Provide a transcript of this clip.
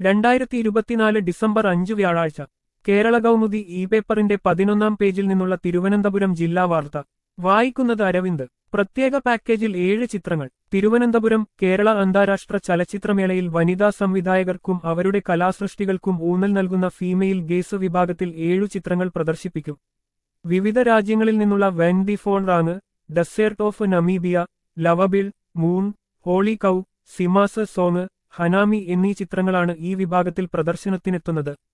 രണ്ടായിരത്തി ഇരുപത്തിനാല് ഡിസംബർ അഞ്ച് വ്യാഴാഴ്ച കേരള കൗമുദി ഇ പേപ്പറിന്റെ പതിനൊന്നാം പേജിൽ നിന്നുള്ള തിരുവനന്തപുരം ജില്ലാ വാർത്ത വായിക്കുന്നത് അരവിന്ദ് പ്രത്യേക പാക്കേജിൽ ഏഴ് ചിത്രങ്ങൾ തിരുവനന്തപുരം കേരള അന്താരാഷ്ട്ര ചലച്ചിത്രമേളയിൽ വനിതാ സംവിധായകർക്കും അവരുടെ കലാസൃഷ്ടികൾക്കും ഊന്നൽ നൽകുന്ന ഫീമെയിൽ ഗേസ് വിഭാഗത്തിൽ ഏഴു ചിത്രങ്ങൾ പ്രദർശിപ്പിക്കും വിവിധ രാജ്യങ്ങളിൽ നിന്നുള്ള when the phone rang desert of Namibia lovable moon holy cow Sima's song Hanami എന്നീ ചിത്രങ്ങളാണ് ഈ വിഭാഗത്തിൽ പ്രദർശനത്തിനെത്തുന്നത്